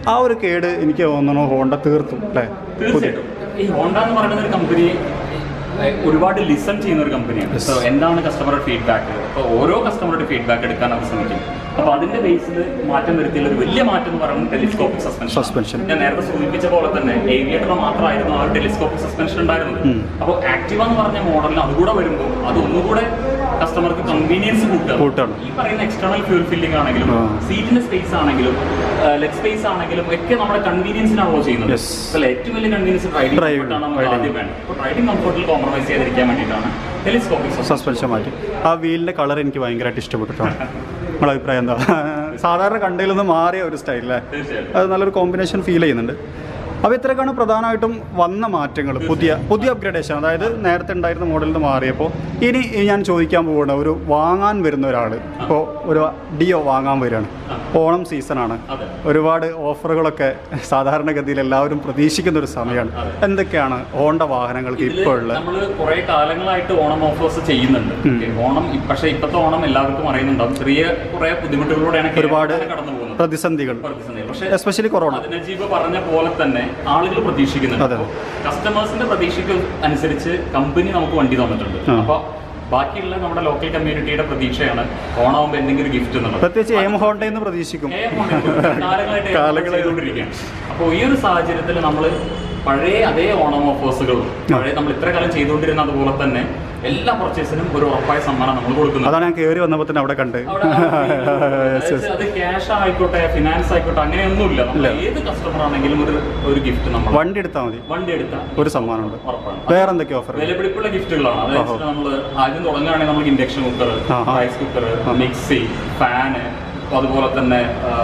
ആ ഒരു കേട് എനിക്ക് തോന്നുന്നു ഹോണ്ട തീർത്തും അല്ലേ തീർച്ചയായിട്ടും ഈ ഹോണ്ട എന്ന് പറയുന്ന ഒരു കമ്പനി ഏഹ്, ഒരുപാട് ലിസൺ ചെയ്യുന്ന ഒരു കമ്പനിയാണ് സോ എന്താണ് കസ്റ്റമറുടെ ഫീഡ്ബാക്ക് അപ്പോൾ ഓരോ കസ്റ്റമറുടെ ഫീഡ്ബാക്ക് എടുക്കാൻ അവർ ശ്രമിക്കും അപ്പോൾ അതിന്റെ ബേസിൽ മാറ്റം വരുത്തിയുള്ള ഒരു വലിയ മാറ്റം എന്ന് പറയുന്നത് ടെലിസ്കോപ്പിക് സസ്പെൻഷൻ Suspension. ഞാൻ നേരത്തെ സൂചിപ്പിച്ച പോലെ തന്നെ ഏവിയേറ്റർ മാത്രമായിരുന്നു ആ ഒരു ടെലിസ്കോപ്പിക് സസ്പെൻഷൻ ഉണ്ടായിരുന്നത് അപ്പോൾ ആക്റ്റീവ എന്ന് പറഞ്ഞ മോഡലിൽ അതുകൂടെ വരുമ്പോൾ അത് ഒന്നുകൂടെ കസ്റ്റമർക്ക് കൺവീനിയൻസ് കൂട്ടുക കൂട്ടാണ്. ഈ പറയുന്ന എക്സ്റ്റേണൽ ഫ്യൂൽ ഫില്ലിംഗ് ആണെങ്കിലും ആ. സീറ്റിന്റെ സ്പേസ് ആണെങ്കിലും ലെഗ് സ്പേസ് ആണെങ്കിലും ഒക്കെ നമ്മുടെ കൺവീനിയൻസിനാണല്ലോ ചെയ്യുന്നത് Yes. അല്ല ഏറ്റവും വലിയ കൺവീനിയൻസ് ഡ്രൈവിംഗ് Driving, കംഫർട്ടാണ് നമുക്ക് driving. ആദ്യം വേണ്ടത് അപ്പോൾ ഡ്രൈവിംഗ് കംഫർട്ടിൽ കോംപ്രമൈസ് ചെയ്യാതിരിക്കാൻ വേണ്ടിയിട്ടാണ് ടെലിസ്കോപ്പിക് സസ്പെൻഷൻ മാറ്റി ആ വീലിൻ്റെ കളർ എനിക്ക് ഭയങ്കരമായിട്ട് ഇഷ്ടപ്പെട്ടിട്ടാണ് നിങ്ങളുടെ അഭിപ്രായം എന്താ സാധാരണ കണ്ടതിൽ നിന്ന് മാറിയ ഒരു സ്റ്റൈലല്ലേ തീർച്ചയായിട്ടും അത് നല്ലൊരു കോമ്പിനേഷൻ ഫീൽ ചെയ്യുന്നുണ്ട് അപ്പോൾ ഇത്രയൊക്കെയാണ് പ്രധാനമായിട്ടും വന്ന മാറ്റങ്ങൾ പുതിയ പുതിയ അപ്ഗ്രേഡേഷൻ അതായത് നേരത്തെ ഉണ്ടായിരുന്ന മോഡലിൽ നിന്ന് മാറിയപ്പോൾ ഇനി ഞാൻ ചോദിക്കാൻ പോകുന്ന ഒരു വാങ്ങാൻ വരുന്ന ഒരാൾ ഇപ്പോൾ ഒരു ഡിയോ വാങ്ങാൻ വരികയാണ് ഓണം സീസണാണ് അതെ ഒരുപാട് ഓഫറുകളൊക്കെ സാധാരണഗതിയിൽ എല്ലാവരും പ്രതീക്ഷിക്കുന്ന ഒരു സമയമാണ് എന്തൊക്കെയാണ് ഹോണ്ട വാഹനങ്ങൾക്ക് ഇതില് ഇപ്പോൾ ഉള്ള നമ്മള് കുറെ കാലങ്ങളായിട്ട് ഓണം ഓഫേഴ്സ് ചെയ്യുന്നുണ്ട് Okay, ഓണം ഇ- പക്ഷേ ഇപ്പോഴത്തെ ഓണം എല്ലാവർക്കും അറിയുന്നുണ്ടാവും ചെറിയ കുറെ ബുദ്ധിമുട്ടുകളിലൂടെയാണ് കേരളം ഒരുപാട് കടന്നു പോകുന്നത് പ്രതിസന്ധികൾ പ്രതിസന്ധി. പക്ഷേ എസ്പെഷ്യലി കൊറോണ നജീബ് പറഞ്ഞ പോലെ തന്നെ ആളുകൾ പ്രതീക്ഷിക്കുന്നുണ്ട് അതെ. കസ്റ്റമേഴ്സിന്റെ പ്രതീക്ഷയ്ക്ക് അനുസരിച്ച് കമ്പനി നമുക്ക് വണ്ടി തന്നിട്ടുണ്ട് ആ. അപ്പൊ ബാക്കിയുള്ള നമ്മുടെ ലോക്കൽ കമ്മ്യൂണിറ്റിയുടെ പ്രതീക്ഷയാണ് ഓണാവുമ്പോൾ എന്തെങ്കിലും ഒരു ഗിഫ്റ്റ് എന്നുള്ളത് പ്രത്യേകിച്ച് എം ഹോണ്ടയെന്ന് പ്രതീക്ഷിക്കും ഏ, കാലങ്ങളായിട്ട് കാലങ്ങളായിട്ട് ചെയ്തുകൊണ്ടിരിക്കുകയാണ് അപ്പോൾ ഈ ഒരു സാഹചര്യത്തിൽ നമ്മൾ പഴയ അതേ ഓണം ഓഫേഴ്സുകളും പഴയ നമ്മൾ ഇത്ര കാലം ചെയ്തുകൊണ്ടിരുന്ന അതുപോലെ തന്നെ എല്ലാ പർച്ചേസിനും ഒരു ഉറപ്പായ സമ്മാനം നമ്മൾ കൊടുക്കുന്നത് അതാണ് ഞാൻ കയറി വന്നപ്പോൾ തന്നെ അവിടെ കണ്ട് അവിടെ Yes, yes. അത് ക്യാഷ് ആയിക്കോട്ടെ ഫിനാൻസ് ആയിക്കോട്ടെ അങ്ങനെയൊന്നുമില്ല നമ്മൾ ഏത് കസ്റ്റമർ ആണെങ്കിലും ഒരു ഒരു ഗിഫ്റ്റ് നമ്മൾ വണ്ടി എടുത്താൽ മതി വണ്ടി എടുത്താൽ ഒരു സമ്മാനമുണ്ട് ഉറപ്പാണ് വേറെ എന്തൊക്കെ ഓഫർ വിലപിടിപ്പുള്ള ഗിഫ്റ്റുകളാണ് അതായത് നമ്മൾ ആദ്യം തുടങ്ങുകയാണെങ്കിൽ നമുക്ക് ഇൻഡക്ഷൻ കുക്കർ ആഹാ. റൈസ് കുക്കർ മിക്സി ഫാന് അതുപോലെ തന്നെ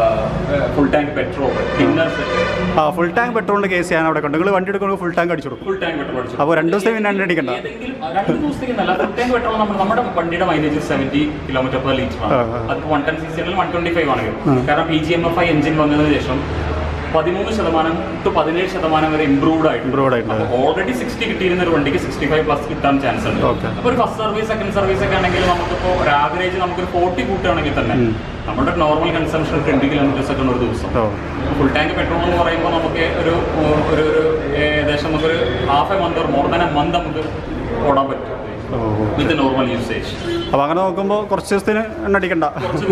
full tank petrol dinner set ആ ഫുൾ ടാങ്ക് പെട്രോളിന്റെ കേസ് ഞാൻ അവിടെ കണ്ടു നിങ്ങൾ വണ്ടി എടുക്കുമ്പോൾ ഫുൾ ടാങ്ക് അടിച്ചു കൊടുക്കും ഫുൾ ടാങ്ക് പെട്രോൾ അടിച്ചു അപ്പോൾ രണ്ട് ദിവസം പിന്നെ എണ്ണ അടിക്കണ്ട ഏതെങ്കിലും രണ്ട് ദിവസത്തേക്ക് നല്ല ഫുൾ ടാങ്ക് പെട്രോൾ നമ്മൾ നമ്മുടെ വണ്ടിയുടെ mileage seventy kilometre per litre ആണ് ആ, ആ. അത് വൺ ടെൻ സി സി ആണെങ്കിൽ വൺ ട്വന്റി ഫൈവ് ആണെങ്കിൽ കാരണം P G M F I engine വന്നതിന് ശേഷം പതിമൂന്ന് ശതമാനം ടു പതിനേഴ് ശതമാനം വരെ ഇംപ്രൂവ്ഡ് ആയിട്ട് Improved ആയിട്ടുണ്ട്. ഓൾറെഡി സിക്സ്റ്റി കിട്ടിയിരുന്ന ഒരു വണ്ടിക്ക് സിക്സ്റ്റി ഫൈവ് പ്ലസ് കിട്ടാൻ ചാൻസ് ഉണ്ട് Okay. അപ്പോൾ ഒരു ഫസ്റ്റ് സർവീസ് സെക്കൻഡ് സർവീസ് ഒക്കെ ആണെങ്കിൽ നമുക്കിപ്പോൾ ഒരു ആവറേജ് നമുക്കൊരു ഫോർട്ടി കൂട്ടുകയാണെങ്കിൽ തന്നെ നമ്മുടെ നോർമൽ കൺസംഷൻ ട്വന്റി കിലോമീറ്റേഴ്സ് ഒക്കെ ഒരു ദിവസം ഓ ഫുൾ ടാങ്ക് പെട്രോൾ എന്ന് പറയുമ്പോൾ നമുക്ക് ഒരു ഒരു ഒരു ഏകദേശം നമുക്കൊരു half a month more than a month നമുക്ക് ഓടാൻ പറ്റും ഓ വിത്ത് നോർമൽ യൂസേജ് അപ്പോൾ അങ്ങനെ നോക്കുമ്പോൾ കുറച്ച് ദിവസത്തിന് എണ്ണ അടിക്കണ്ട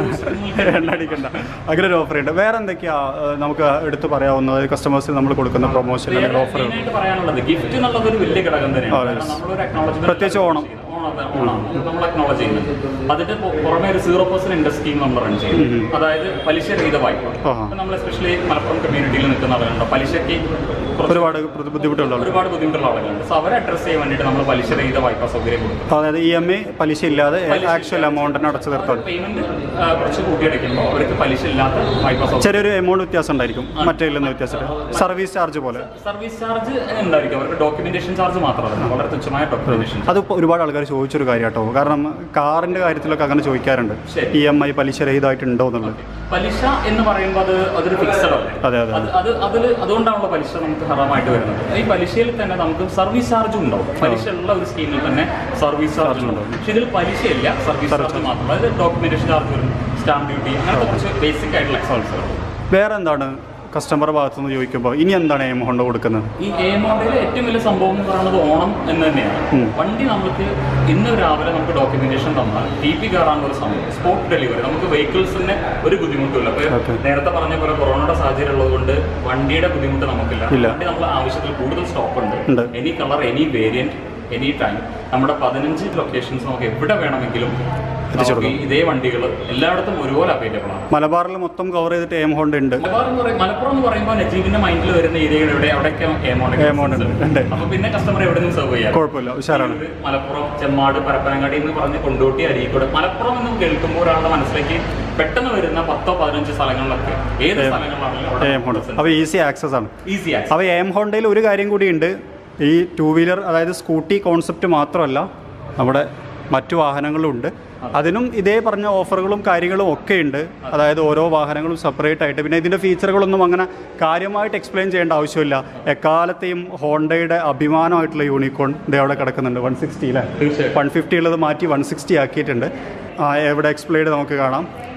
എണ്ണ അടിക്കണ്ട അങ്ങനെ ഒരു ഓഫർ ഉണ്ട് വേറെ എന്തൊക്കെയാ ഏഹ്, നമുക്ക് എടുത്ത് പറയാവുന്നത് കസ്റ്റമേഴ്സിന് നമ്മൾ കൊടുക്കുന്ന പ്രൊമോഷൻ അല്ലെങ്കിൽ ഓഫറുകൾ മെയിനായിട്ട് പറയാനുള്ളത് ഗിഫ്റ്റ് എന്നുള്ളത് ഒരു വലിയ ഘടകം തന്നെയാണ് ആ, കാരണം yes. നമ്മളൊരു acknowledgement പ്രത്യേകിച്ച് ഓണം. ഓണം ഓണം നമ്മൾ അക്നോളജ് ചെയ്യുന്നുണ്ട് അതിന്റെ പു- പുറമെ ഒരു സീറോ പെർസെന്റ് ഇൻട്രസ്റ്റ് സ്കീം നമ്മൾ റൺ ചെയ്യും അതായത് പലിശ രഹിത വായ്പ ആഹാ. ഇപ്പൊ നമ്മൾ എസ്പെഷ്യലി മലപ്പുറം കമ്മ്യൂണിറ്റിയിൽ നിൽക്കുന്ന ആളുകളുണ്ട് പലിശയ്ക്ക് കുറച്ച് ഒരുപാട് ബുദ്ധി- ബുദ്ധിമുട്ടുള്ള ഒരുപാട് ബുദ്ധിമുട്ടുള്ള ആളുകളുണ്ട് സോ അവരെ അഡ്രസ് ചെയ്യാൻ വേണ്ടിയിട്ട് നമ്മൾ പലിശ രഹിത വായ്പ സൗകര്യം കൊടുക്കും അതായത് ഇ എം ഐ പലിശ ഇല്ലാതെ ആക്ച്വൽ എമൗണ്ടിന് അടച്ചു തീർത്താൽ പേയ്മെന്റ് കുറച്ച് കൂട്ടിയടയ്ക്കുമ്പോൾ അവർക്ക് പലിശ ഇല്ലാത്ത വായ്പ സൗകര്യം ചെറിയൊരു എമൗണ്ട് വ്യത്യാസം ഉണ്ടായിരിക്കും മറ്റേ നിന്ന് വ്യത്യാസം സർവീസ് ചാർജ് പോലെ സർവീസ് ചാർജ് ഉണ്ടായിരിക്കും അവർക്ക് ഡോക്യുമെന്റേഷൻ ചാർജ് മാത്രമല്ല വളരെ തുച്ഛമായ ഡോക്യുമെന്റേഷൻ അത് ഇപ്പൊ ഒരുപാട് ആൾക്കാർ ചോദിച്ചൊരു കാര്യം കേട്ടോ കാരണം കാറിന്റെ കാര്യത്തിലൊക്കെ അങ്ങനെ ചോദിക്കാറുണ്ട് ശരി. ഇ എം ഐ പലിശ രഹിതമായിട്ടുണ്ടോ എന്നുള്ളത് പലിശ എന്ന് പറയുമ്പോൾ അത് അതൊരു ഫിക്സഡ് അല്ലേ അതെ അതെ അത് അത് അതിൽ അതുകൊണ്ടാണല്ലോ പലിശ നമുക്ക് ഹറാമായിട്ട് വരുന്നത് ഈ പലിശയിൽ തന്നെ നമുക്ക് സർവീസ് ചാർജും ഉണ്ടാവും പലിശ ഉള്ള ഒരു സ്കീമിൽ തന്നെ സർവീസ് ചാർജ് ഉണ്ടാവും പക്ഷെ ഇതിൽ പലിശയില്ല സർവീസ് ചാർജ് മാത്രം അതായത് ഡോക്യുമെന്റേഷൻ ചാർജ് വരും സ്റ്റാമ്പ് ഡ്യൂട്ടി അങ്ങനത്തെ കുറച്ച് ബേസിക് ആയിട്ടുള്ള എക്സോൾസ് വേറെ എന്താണ് കസ്റ്റമർ ഭാഗത്തുനിന്ന് ചോദിക്കുമ്പോൾ ഇനി എന്താണ് എം കൊണ്ട് കൊടുക്കുന്നത് ഈ എ മോഡലിലെ ഏറ്റവും വലിയ സംഭവം എന്ന് പറയുന്നത് ഓണം എന്ന് തന്നെയാണ് വണ്ടി നമുക്ക് ഇന്ന് രാവിലെ നമുക്ക് ഡോക്യുമെന്റേഷൻ തന്നാൽ ടി പി കയറാനുള്ള ഒരു സമയം സ്പോട്ട് ഡെലിവറി നമുക്ക് വെഹിക്കിൾസിന് ഒരു ബുദ്ധിമുട്ടില്ല Okay. അപ്പൊ നേരത്തെ പറഞ്ഞ പോലെ കൊറോണയുടെ സാഹചര്യം ഉള്ളതുകൊണ്ട് വണ്ടിയുടെ ബുദ്ധിമുട്ട് നമുക്കില്ല ഇല്ല. വണ്ടി നമ്മൾ ആവശ്യത്തിൽ കൂടുതൽ സ്റ്റോക്ക് ഉണ്ട്. ഉണ്ട് any colour any variant any time നമ്മുടെ പതിനഞ്ച് ലൊക്കേഷൻസ് നമുക്ക് എവിടെ വേണമെങ്കിലും എത്തിച്ചു നമുക്ക് ഈ ഇതേ വണ്ടികൾ എല്ലായിടത്തും ഒരുപോലെ അവൈലബിൾ ആണ് മലബാറിൽ മൊത്തം കവർ ചെയ്തിട്ട് എം ഹോണ്ട് ഉണ്ട് മലബാർ എന്ന് പറയും- മലപ്പുറം എന്ന് പറയുമ്പോൾ നജീബിന്റെ മൈൻഡിൽ വരുന്ന ഏരിയകൾ എവിടെ അവിടെയൊക്കെ Amount എമൗണ്ട് ഉണ്ട്. ഉണ്ട്. അപ്പൊ പിന്നെ കസ്റ്റമർ എവിടെ നിന്ന് സെർവ് ചെയ്യാം കുഴപ്പമില്ല ഉഷാറാണ് തിരൂര്, മലപ്പുറം ചെമ്മാട് പരപ്പനങ്ങാടി എന്ന് പറഞ്ഞ് കൊണ്ടോട്ടി അരീക്കോട് മലപ്പുറം എന്ന് കേൾക്കുമ്പോൾ ഒരാളുടെ മനസ്സിലേക്ക് പെട്ടെന്ന് വരുന്ന പത്തോ പതിനഞ്ച് സ്ഥലങ്ങളിലൊക്കെ ഏത് സ്ഥലങ്ങളിലാണെങ്കിലും എം ഹോണ്ട് അപ്പോൾ ഈസി ആക്സസ് ആണ് ഈസി ആക്സസ് അപ്പോൾ എം ഹോണ്ടയിൽ ഒരു കാര്യം കൂടിയുണ്ട് ഈ ടൂ വീലർ അതായത് സ്കൂട്ടി കോൺസെപ്റ്റ് മാത്രമല്ല നമ്മുടെ മറ്റു വാഹനങ്ങളും ഉണ്ട് അതിനും ഇതേ പറഞ്ഞ ഓഫറുകളും കാര്യങ്ങളും ഒക്കെ ഉണ്ട് അതായത് ഓരോ വാഹനങ്ങളും സെപ്പറേറ്റ് ആയിട്ട് പിന്നെ ഇതിൻ്റെ ഫീച്ചറുകളൊന്നും അങ്ങനെ കാര്യമായിട്ട് എക്സ്പ്ലെയിൻ ചെയ്യേണ്ട ആവശ്യമില്ല എക്കാലത്തെയും ഹോണ്ടയുടെ അഭിമാനമായിട്ടുള്ള യൂണിക്കോൺ ഇത് അവിടെ കിടക്കുന്നുണ്ട് വൺ സിക്സ്റ്റി അല്ലേ തീർച്ചയായും വൺ ഫിഫ്റ്റി ഉള്ളത് മാറ്റി വൺ സിക്സ്റ്റി ആക്കിയിട്ടുണ്ട് ആ, എവിടെ എക്സ്പ്ലെയിൻ നമുക്ക് കാണാം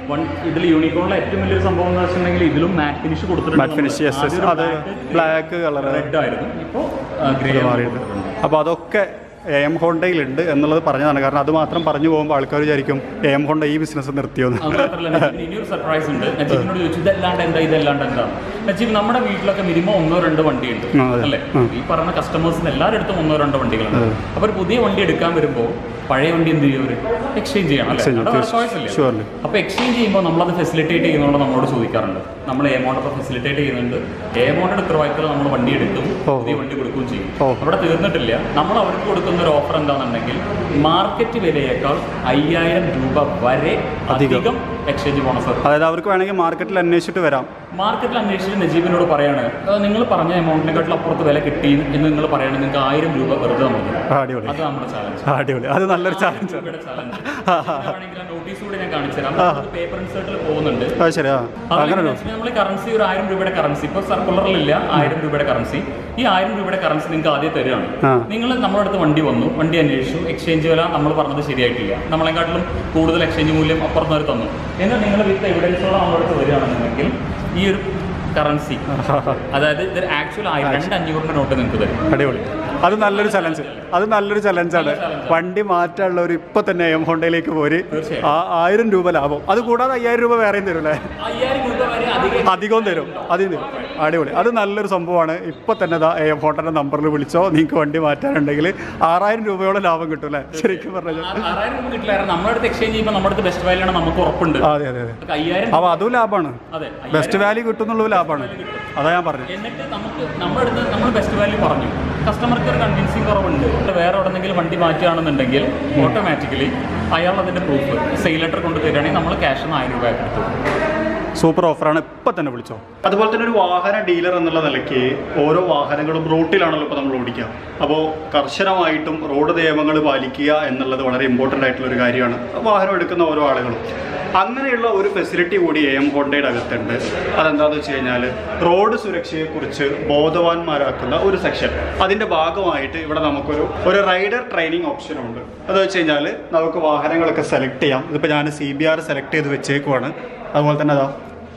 വൺ ഇതിൽ യൂണിക്കോണിലെ ഏറ്റവും വലിയൊരു സംഭവം എന്ന് വെച്ചിട്ടുണ്ടെങ്കിൽ ഇതിലും മാറ്റ് ഫിനിഷ് കൊടുത്തിട്ടുണ്ട് മാറ്റ് ഫിനിഷ് യെസ് യെസ് അത് ബ്ലാക്ക് കളർ റെഡ് ആയിരുന്നു ഇപ്പോൾ ഗ്രേ മാറിയിട്ടുണ്ട് അപ്പോൾ അതൊക്കെ എ എം ഹോണ്ടയിലുണ്ട് എന്നുള്ളത് പറഞ്ഞതാണ് കാരണം അത് മാത്രം പറഞ്ഞു പോകുമ്പോൾ ആൾക്കാർ വിചാരിക്കും എ എം ഹോണ്ട ഈ ബിസിനസ് നിർത്തിയോന്ന് അത് മാത്രമല്ല നജീബിന് ഇനിയൊരു സർപ്രൈസ് ഉണ്ട് നജീബിനോട് ചോദിച്ചു ഇതല്ലാണ്ട് എന്താ ഇതല്ലാണ്ട് എന്താ നജീബ് നമ്മുടെ വീട്ടിലൊക്കെ മിനിമം ഒന്നോ രണ്ടോ വണ്ടിയുണ്ട് ആ, അതെ. അല്ലേ ഈ പറഞ്ഞ കസ്റ്റമേഴ്സിന് എല്ലാവരുടെ അടുത്തും ഒന്നോ രണ്ടോ വണ്ടികളുണ്ട് അപ്പോൾ ഒരു പുതിയ വണ്ടി എടുക്കാൻ വരുമ്പോൾ പഴയ വണ്ടി എന്ത് ചെയ്യും അവർ എക്സ്ചേഞ്ച് ചെയ്യണം അല്ലേ Exchange, അവിടെ വേറെ തീർച്ചയായും. choice ഇല്ല. Surely. അപ്പോൾ എക്സ്ചേഞ്ച് ചെയ്യുമ്പോൾ നമ്മളത് ഫെസിലിറ്റേറ്റ് ചെയ്യുന്നതുകൊണ്ട് നമ്മളോട് ചോദിക്കാറുണ്ട് നമ്മൾ എമൗണ്ട് ഒക്കെ ഫെസിലിറ്റേറ്റ് ചെയ്യുന്നുണ്ട് എമൗണ്ടിന്റെ ഉത്തരവാദിത്തം നമ്മൾ വണ്ടി എടുക്കും ഓ. പുതിയ വണ്ടി കൊടുക്കുകയും ചെയ്യും ഓ. അവിടെ തീർന്നിട്ടില്ല നമ്മൾ അവർക്ക് കൊടുക്കുന്ന ഒരു ഓഫർ എന്താണെന്നുണ്ടെങ്കിൽ മാർക്കറ്റ് വിലയേക്കാൾ അയ്യായിരം രൂപ വരെ അധികം. അധികം എക്സ്ചേഞ്ച് ബോണസ് അതായത് അവർക്ക് വേണമെങ്കിൽ മാർക്കറ്റിൽ അന്വേഷിച്ചിട്ട് വരാം മാർക്കറ്റിൽ അന്വേഷിച്ച് നജീബിനോട് പറയാണ് "ആ, നിങ്ങൾ പറഞ്ഞ എമൗണ്ടിനെക്കാട്ടിൽ അപ്പുറത്ത് വില കിട്ടി എന്ന് നിങ്ങൾ പറയുകയാണെങ്കിൽ നിങ്ങൾക്ക് ആയിരം രൂപ വെറുതെ നമ്മൾ തരും." ആ, അടിപൊളി അത് നമ്മുടെ ചാലഞ്ച് ആ, അടിപൊളി അത് നല്ലൊരു ചാലഞ്ച് ഇവിടെ ചാലഞ്ച് വേണമെങ്കിൽ നോട്ടീസ് കൂടി ഞാൻ കാണിച്ചു തരാം പേപ്പർ ഇൻസേർട്ടിൽ പോകുന്നുണ്ട് അത് ശരിയാ അങ്ങനെ ഒരു- നമ്മൾ കറൻസി ഒരു ആയിരം രൂപയുടെ കറൻസി ഇപ്പോൾ സർക്കുലറിലില്ല ആയിരം രൂപയുടെ കറൻസി ഈ ആയിരം രൂപയുടെ കറൻസി നിങ്ങൾക്ക് ആദ്യം തരുകയാണ് ആ. നിങ്ങൾ നമ്മുടെ അടുത്ത് വണ്ടി വന്നു വണ്ടി അന്വേഷിച്ചു എക്സ്ചേഞ്ച് വില നമ്മൾ പറഞ്ഞത് ശരിയായിട്ടില്ല നമ്മളെക്കാട്ടിലും കൂടുതൽ എക്സ്ചേഞ്ച് മൂല്യം അപ്പുറത്തുനിന്ന് തന്നു എന്നാൽ നിങ്ങൾ വിത്ത് എവിഡൻസോടെ നമ്മുടെ അടുത്ത് വരികയാണെന്നുണ്ടെങ്കിൽ ഈ ഒരു കറൻസി അതായത് ഇത് ആക്ച്വൽ രണ്ട് അഞ്ഞൂറിന്റെ നോട്ട് നിങ്ങൾക്ക് തരും അടിപൊളി അത് നല്ലൊരു ചലഞ്ച് അത് നല്ലൊരു ചലഞ്ചാണ് വണ്ടി മാറ്റാനുള്ളവർ ഇപ്പൊ തന്നെ എം ഹോണ്ടയിലേക്ക് പോര് തീർച്ചയായും. ആ ആയിരം രൂപ ലാഭം അത് കൂടാതെ അയ്യായിരം രൂപ വേറെയും തരും അല്ലേ അയ്യായിരം രൂപ വരെ അധികം അധികവും തരും അതിന് തരും അടിപൊളി അത് നല്ലൊരു സംഭവമാണ് ഇപ്പൊ തന്നെ ദാ എം ഹോണ്ടന്റെ നമ്പറിൽ വിളിച്ചോ നിങ്ങൾക്ക് വണ്ടി മാറ്റാനുണ്ടെങ്കിൽ ആറായിരം രൂപയോളം ലാഭം കിട്ടും അല്ലേ ശരിക്കും പറഞ്ഞാൽ ആ- ആറായിരം രൂപ കിട്ടില്ല കാരണം നമ്മുടെ അടുത്ത് എക്സ്ചേഞ്ച് ചെയ്യുമ്പോൾ നമ്മുടെ അടുത്ത് ബെസ്റ്റ് വാല്യൂ ആണ് നമുക്ക് ഉറപ്പുണ്ട് അതെ അതെ അതെ നമുക്ക് അയ്യായിരം അപ്പോൾ അതും ലാഭമാണ് അതെ ബെസ്റ്റ് വാല്യൂ കിട്ടുന്നുള്ളത് ലാഭമാണ് അതാ ഞാൻ പറഞ്ഞത് എന്നിട്ട് നമുക്ക് നമ്മുടെ അടുത്ത് നമ്മൾ ബെസ്റ്റ് വാല്യൂ പറഞ്ഞു കസ്റ്റമർക്ക് ഒരു കൺവിൻസിങ് കുറവുണ്ട് വേറെ എവിടെന്നെങ്കിലും വണ്ടി മാറ്റുകയാണെന്നുണ്ടെങ്കിൽ ഓട്ടോമാറ്റിക്കലി അയാൾ അതിന്റെ പ്രൂഫ് സെയിൽ ലെറ്റർ കൊണ്ട് തരികയാണെങ്കിൽ നമ്മൾ ക്യാഷ് ആയിരം രൂപ എടുത്തു സൂപ്പർ ഓഫറാണ് ഇപ്പം തന്നെ വിളിച്ചോ അതുപോലെ തന്നെ ഒരു വാഹന ഡീലർ എന്നുള്ള നിലയ്ക്ക് ഓരോ വാഹനങ്ങളും റൂട്ടിലാണല്ലോ ഇപ്പോൾ നമ്മൾ ഓടിക്കുക അപ്പോൾ കർശനമായിട്ടും റോഡ് നിയമങ്ങൾ പാലിക്കുക എന്നുള്ളത് വളരെ ഇമ്പോർട്ടൻ്റ് ആയിട്ടുള്ള ഒരു കാര്യമാണ് വാഹനം എടുക്കുന്ന ഓരോ ആളുകളും അങ്ങനെയുള്ള ഒരു ഫെസിലിറ്റി കൂടി എ എം ഹോണ്ടയുടെ അകത്തുണ്ട് അതെന്താണെന്ന് വെച്ച് കഴിഞ്ഞാൽ റോഡ് സുരക്ഷയെക്കുറിച്ച് ബോധവാന്മാരാക്കുന്ന ഒരു സെക്ഷൻ അതിൻ്റെ ഭാഗമായിട്ട് ഇവിടെ നമുക്കൊരു ഒരു റൈഡർ ട്രെയിനിങ് ഓപ്ഷനും ഉണ്ട് അത് വെച്ച് കഴിഞ്ഞാൽ നമുക്ക് വാഹനങ്ങളൊക്കെ സെലക്ട് ചെയ്യാം ഇതിപ്പോൾ ഞാൻ സി ബി ആർ സെലക്ട് ചെയ്ത് വെച്ചേക്കുവാണ് അതുപോലെ തന്നെ അതാ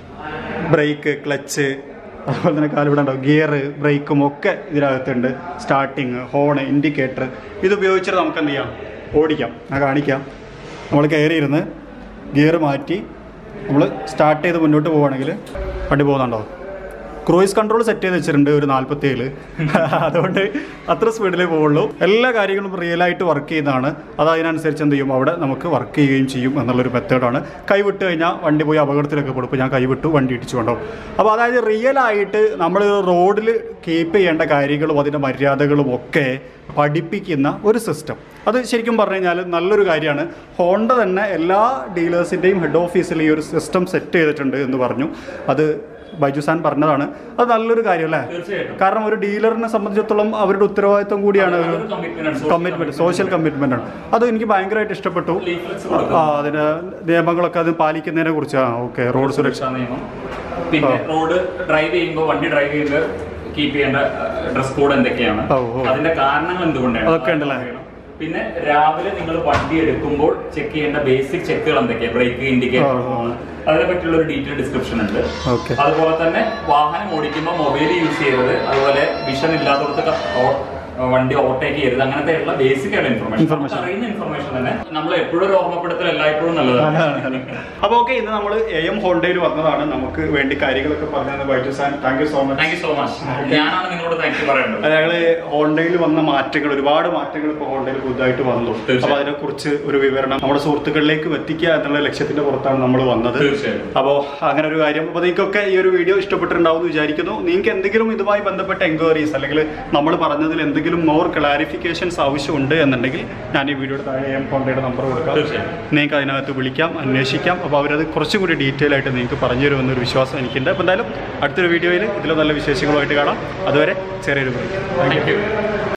ബ്രേക്ക് ക്ലച്ച് അതുപോലെ തന്നെ കാലിവിടെ ഉണ്ടാവും ഗിയർ ബ്രേക്കും ഒക്കെ ഇതിനകത്തുണ്ട് സ്റ്റാർട്ടിങ് ഹോണ് ഇൻഡിക്കേറ്റർ ഇത് ഉപയോഗിച്ചിട്ട് നമുക്ക് എന്ത് ചെയ്യാം ഓടിക്കാം ഞാൻ കാണിക്കാം നമ്മൾ കയറിയിരുന്ന് ഗിയർ മാറ്റി നമ്മൾ സ്റ്റാർട്ട് ചെയ്ത് മുന്നോട്ട് പോവുകയാണെങ്കിൽ വണ്ടി പോകുന്നുണ്ടോ ക്രൂയിസ് കൺട്രോൾ സെറ്റ് ചെയ്ത് വെച്ചിട്ടുണ്ട് ഒരു നാൽപ്പത്തേഴ് അതുകൊണ്ട് അത്ര സ്പീഡിലേ പോവുള്ളൂ എല്ലാ കാര്യങ്ങളും റിയൽ ആയിട്ട് വർക്ക് ചെയ്യുന്നതാണ് അത് അതിനനുസരിച്ച് എന്ത് ചെയ്യും അവിടെ നമുക്ക് വർക്ക് ചെയ്യുകയും ചെയ്യും എന്നുള്ളൊരു മെത്തേഡാണ് കൈവിട്ട് കഴിഞ്ഞാൽ വണ്ടി പോയി അപകടത്തിലൊക്കെ കൊടുക്കും ഞാൻ കൈവിട്ടു വണ്ടി ഇടിച്ചു കൊണ്ടുപോകും അപ്പോൾ അതായത് റിയൽ ആയിട്ട് നമ്മൾ റോഡിൽ കീപ്പ് ചെയ്യേണ്ട കാര്യങ്ങളും അതിൻ്റെ മര്യാദകളും ഒക്കെ പഠിപ്പിക്കുന്ന ഒരു സിസ്റ്റം അത് ശരിക്കും പറഞ്ഞു കഴിഞ്ഞാൽ നല്ലൊരു കാര്യമാണ് ഹോണ്ട തന്നെ എല്ലാ ഡീലേഴ്സിൻ്റെയും ഹെഡ് ഓഫീസിൽ ഈ ഒരു സിസ്റ്റം സെറ്റ് ചെയ്തിട്ടുണ്ട് എന്ന് പറഞ്ഞു അത് ബൈജുസാൻ പറഞ്ഞതാണ് അത് നല്ലൊരു കാര്യം അല്ലേ തീർച്ചയായിട്ടും കാരണം ഒരു ഡീലറിനെ സംബന്ധിച്ചിടത്തോളം അവരുടെ ഉത്തരവാദിത്വം കൂടിയാണ് ഒരു അതൊരു commitment ആണ്. Social കമ്മിറ്റ്മെന്റ് സോഷ്യൽ കമ്മിറ്റ്മെന്റ് ആണ് അത് എനിക്ക് ഭയങ്കരമായിട്ട് ഇഷ്ടപ്പെട്ടു Leaflets ആ അതിന് നിയമങ്ങളൊക്കെ അത് പാലിക്കുന്നതിനെ കുറിച്ച് ആ ഓക്കെ റോഡ് സുരക്ഷ സുരക്ഷാ നിയമം പിന്നെ റോഡ് ഡ്രൈവ് ചെയ്യുമ്പോൾ വണ്ടി ഡ്രൈവ് ചെയ്ത് കീപ്പ് ചെയ്യേണ്ട ഡ്രസ് കോഡ് എന്തൊക്കെയാണ് ഓ, ഓ. അതിന്റെ കാരണങ്ങൾ എന്തുകൊണ്ടാണ് അതൊക്കെ ഉണ്ടല്ലേ? പിന്നെ രാവിലെ നിങ്ങൾ വണ്ടി എടുക്കുമ്പോൾ ചെക്ക് ചെയ്യേണ്ട ബേസിക് ചെക്കുകൾ എന്തൊക്കെയാണ് ബ്രേക്ക് ഇൻഡിക്കേറ്റർ ഓ, ഓ. അതിനെ പറ്റിയുള്ള ഒരു ഡീറ്റെയിൽ ഡിസ്ക്രിപ്ഷൻ ഉണ്ട് ഓക്കെ അതുപോലെ തന്നെ വാഹനം ഓടിക്കുമ്പോൾ മൊബൈൽ യൂസ് ചെയ്യരുത് അതുപോലെ വിഷൻ ഇല്ലാത്തടത്ത് ക- ഓ- വണ്ടി ഓവർടേക്ക് ചെയ്യരുത് അങ്ങനത്തെയുള്ള ബേസിക് ആയിട്ടുള്ള ഇൻഫർമേഷൻ Information. അറിയുന്ന ഇൻഫർമേഷൻ തന്നെ നമ്മൾ എപ്പോഴും ഒരു ഓർമ്മപ്പെടുത്തൽ എല്ലായ്പ്പോഴും നല്ലതാണ് അപ്പോൾ ഓക്കെ ഇന്ന് നമ്മൾ എ എം ഹോണ്ടയിൽ വന്നതാണ് നമുക്ക് വേണ്ടി കാര്യങ്ങളൊക്കെ പറഞ്ഞത് ബൈജുസാൻ thank you so much thank you so much ഞാനാണ് നിങ്ങളോട് താങ്ക് യു പറയേണ്ടത് ഞങ്ങള് ഹോണ്ടയിൽ വന്ന മാറ്റങ്ങൾ ഒരുപാട് മാറ്റങ്ങൾ ഇപ്പോൾ ഹോണ്ടയിൽ പുതുതായിട്ട് വന്നു തീർച്ചയായും. അപ്പോൾ അതിനെക്കുറിച്ച് ഒരു വിവരണം നമ്മുടെ സുഹൃത്തുക്കളിലേക്ക് എത്തിക്കുക എന്നുള്ള ലക്ഷ്യത്തിന്റെ പുറത്താണ് നമ്മൾ വന്നത് തീർച്ചയായും അപ്പോൾ അങ്ങനെ ഒരു കാര്യം അപ്പോൾ നിങ്ങൾക്കൊക്കെ ഈ ഒരു വീഡിയോ ഇഷ്ടപ്പെട്ടിട്ടുണ്ടാവും എന്ന് വിചാരിക്കുന്നു നിങ്ങൾക്ക് എന്തെങ്കിലും ഇതുമായി ബന്ധപ്പെട്ട എൻക്വയറീസ് അല്ലെങ്കിൽ നമ്മൾ പറഞ്ഞതിൽ എന്തെങ്കിലും മോർ ക്ലാരിഫിക്കേഷൻസ് ആവശ്യമുണ്ട് എന്നുണ്ടെങ്കിൽ ഞാൻ ഈ വീഡിയോയുടെ താഴെ എം കോണ്ടയുടെ നമ്പർ കൊടുക്കാം തീർച്ചയായും. നിങ്ങൾക്ക് അതിനകത്ത് വിളിക്കാം അന്വേഷിക്കാം അപ്പോൾ അവരത് കുറച്ചും കൂടി ഡീറ്റെയിൽ ആയിട്ട് നിങ്ങൾക്ക് പറഞ്ഞു തരുമെന്നൊരു വിശ്വാസം എനിക്കുണ്ട് അപ്പോൾ എന്തായാലും അടുത്തൊരു വീഡിയോയിൽ ഇതിലും നല്ല വിശേഷങ്ങളുമായിട്ട് കാണാം അതുവരെ ചെറിയൊരു break. Thank you